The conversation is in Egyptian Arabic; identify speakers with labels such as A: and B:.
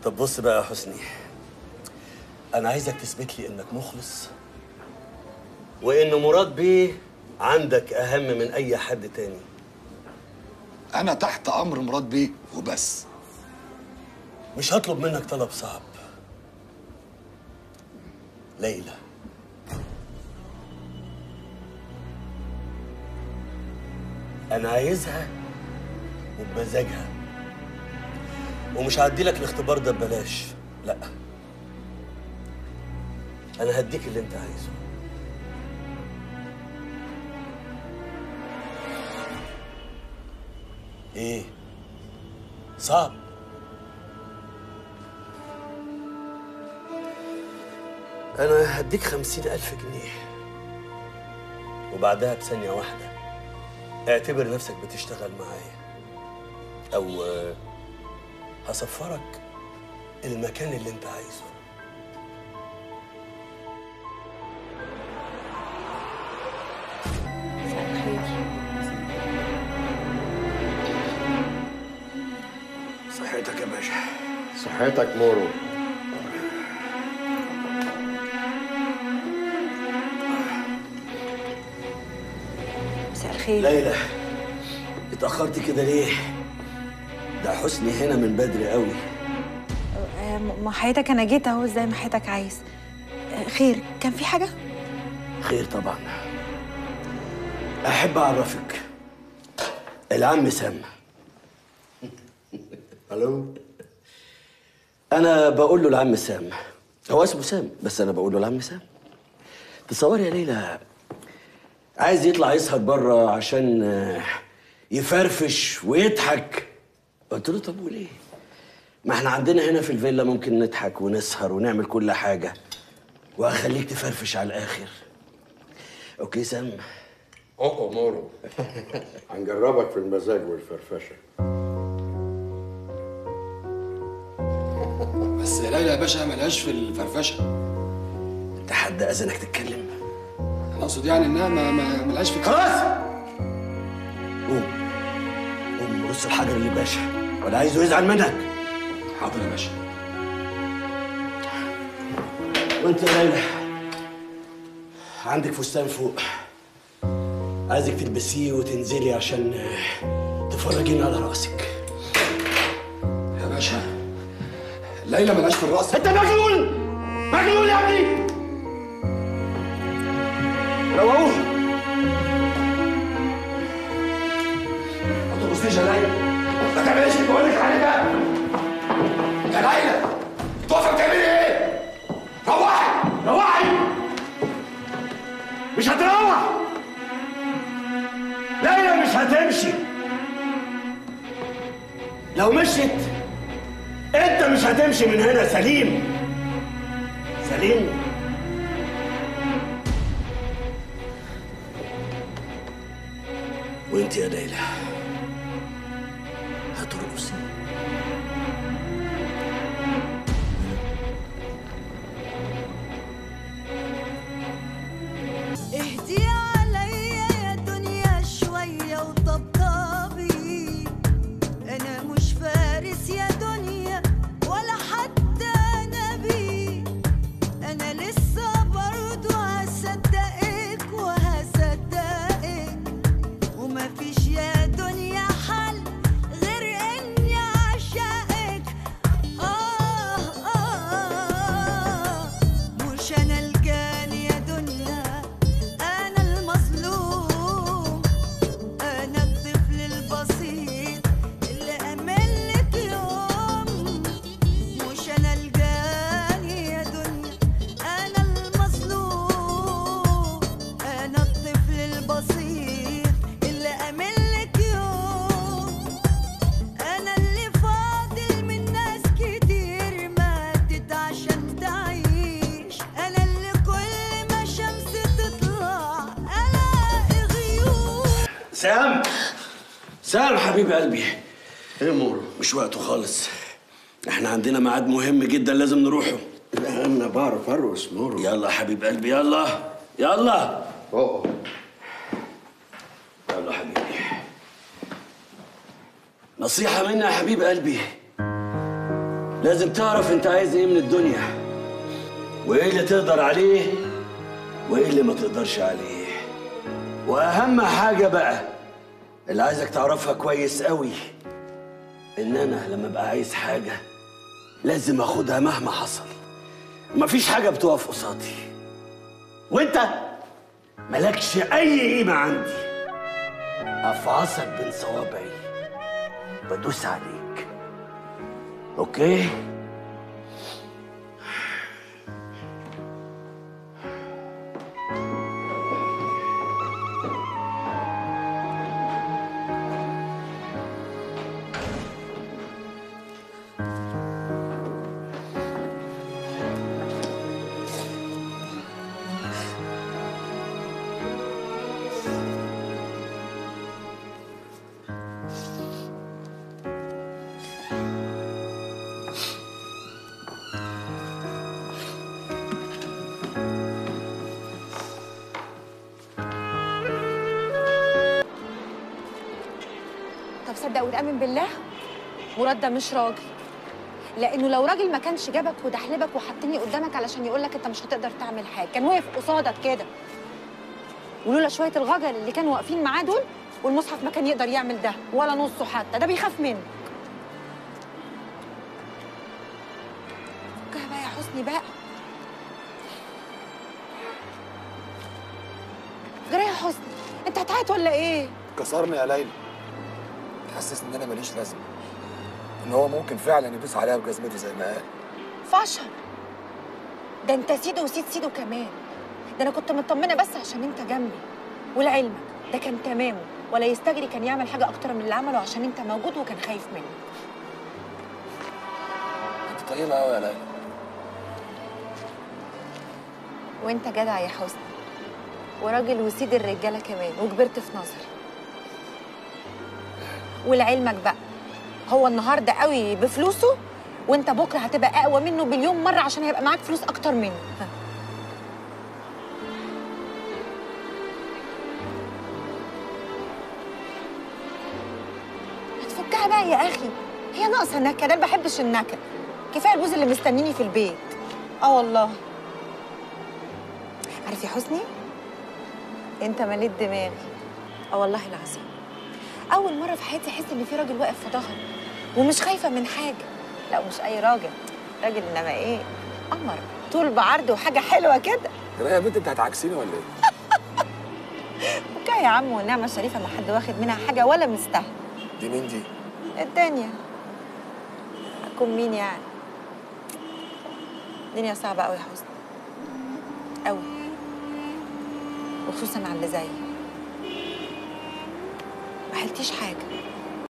A: طب بص بقى يا حسني انا عايزك تثبت لي انك مخلص وان مراد بيه عندك اهم من اي حد تاني
B: انا تحت امر مراد بيه وبس
A: مش هطلب منك طلب صعب ليلى انا عايزها وبمزاجها ومش هعدي لك الاختبار ده ببلاش لا انا هديك اللي انت عايزه ايه صعب انا هديك خمسين الف جنيه وبعدها بثانية واحدة اعتبر نفسك بتشتغل معايا او آه، هسفرك المكان اللي انت عايزه
B: صحتك يا باشا
C: صحتك مورو
D: مساء الخير
A: ليلى اتأخرت كده ليه؟ ده حسني هنا من بدري قوي
D: آه، ما حياتك انا جيت اهو زي ما حياتك عايز آه، خير كان في حاجه
A: خير طبعا أحب أعرفك العم سام
C: الو
A: أنا بقول له العم سام هو اسمه سام بس أنا بقول له العم سام تصور يا ليلى عايز يطلع يسهر بره عشان آه، يفرفش ويضحك قلت له طب وليه؟ ما احنا عندنا هنا في الفيلا ممكن نضحك ونسهر ونعمل كل حاجة وأخليك تفرفش على الآخر أوكي سام
C: اوكو مورو هنجربك في المزاج والفرفشه
B: بس ليلى يا باشا ملهاش في الفرفشه
A: انت حد اذنك تتكلم
B: انا اقصد يعني انها ما ما- ملهاش في
A: خلاص قوم قوم رص الحجر اللي باشا ولا عايزه يزعل منك
B: حاضر يا باشا
A: وانت يا ليلى عندك فستان فوق عايزك تلبسيه وتنزلي عشان آه، تفرجينا على راسك
B: يا باشا ليلى ملهاش في الرقص
A: انت مجنون مجنون يا ابني روقوه
B: ما تبصنيش يا ليلى ما تعمليش اللي بقول لك عليه ده يا ليلى تقفي بتعملي ايه؟ روحي
A: روحي مش هتروح ليلى مش هتمشي لو مشيت انت مش هتمشي من هنا سليم سليم وانت يا ليلى هترقصي
E: اهدي عليا يا دنيا شوية وطبطبي أنا مش فارس يا دنيا ولا حتى نبي أنا لسه برضو هصدقك وهصدقك ومفيش يا دنيا حل غير إني أعشقك آه آه مش أنا الجاني يا دنيا أنا المظلوم أنا الطفل البسيط اللي أملك يوم مش أنا الجاني يا دنيا أنا المظلوم أنا الطفل البسيط اللي أملك يوم أنا اللي فاضل من ناس كتير ماتت عشان تعيش أنا اللي كل ما شمس تطلع ألاقي غيوم
A: سام سام حبيب قلبي
C: ايه مورو
A: مش وقته خالص احنا عندنا ميعاد مهم جدا لازم نروحه
C: لا انا بعرف ارقص مورو
A: يلا حبيب قلبي يلا يلا
C: اوه
A: يلا حبيبي نصيحة مني يا حبيب قلبي لازم تعرف انت عايز ايه من الدنيا وايه اللي تقدر عليه وايه اللي ما تقدرش عليه واهم حاجه بقى اللي عايزك تعرفها كويس قوي ان انا لما ابقى عايز حاجه لازم اخدها مهما حصل مفيش حاجه بتقف قصادي وانت مالكش اي قيمه عندي افعصك بين صوابعي بدوس عليك اوكي
D: طب صدق وتأمن بالله مراد ده مش راجل لانه لو راجل ما كانش جابك ودحلبك وحطني قدامك علشان يقول لك انت مش هتقدر تعمل حاجه كان واقف قصادك كده ولولا شويه الغجر اللي كانوا واقفين معاه دول والمصحف ما كان يقدر يعمل ده ولا نصه حتى ده بيخاف منه فكها بقى يا حسني بقى جرى يا حسني انت هتعيط ولا ايه
B: كسرني يا ليلى حسسني ان انا ماليش لازمه ان هو ممكن فعلا يدوس عليها بجزمته زي ما قال
D: فشل ده انت سيدو وسيد سيدو كمان ده انا كنت مطمنه بس عشان انت جنبي ولعلمك ده كان تمامه ولا يستجري كان يعمل حاجه اكتر من اللي عمله عشان انت موجود وكان خايف منك
B: انت طيبه قوي يا ليلى
D: وانت جدع يا حسني وراجل وسيد الرجاله كمان وكبرت في نظري ولعلمك بقى هو النهارده قوي بفلوسه وانت بكره هتبقى اقوى منه بليون مره عشان هيبقى معاك فلوس اكتر منه ها. هتفكها بقى يا اخي هي ناقصه نكد انا ما بحبش النكد كفايه البوز اللي مستنيني في البيت اه والله عارف يا حسني انت مليت دماغي اه والله العظيم اول مره في حياتي احس ان في راجل واقف في ظهري ومش خايفه من حاجه لا مش اي راجل راجل انما ايه قمر طول بعرض وحاجه حلوه كده
B: يا يا بنت انت هتعكسيني ولا ايه؟
D: وكا يا عم والنعمه الشريفه ما حد واخد منها حاجه ولا مستاهل
B: دي مين دي؟
D: الدنيا هتكون مين يعني الدنيا صعبة أوي يا حسني أوي وخصوصا على اللي زيي ما حلتيش حاجة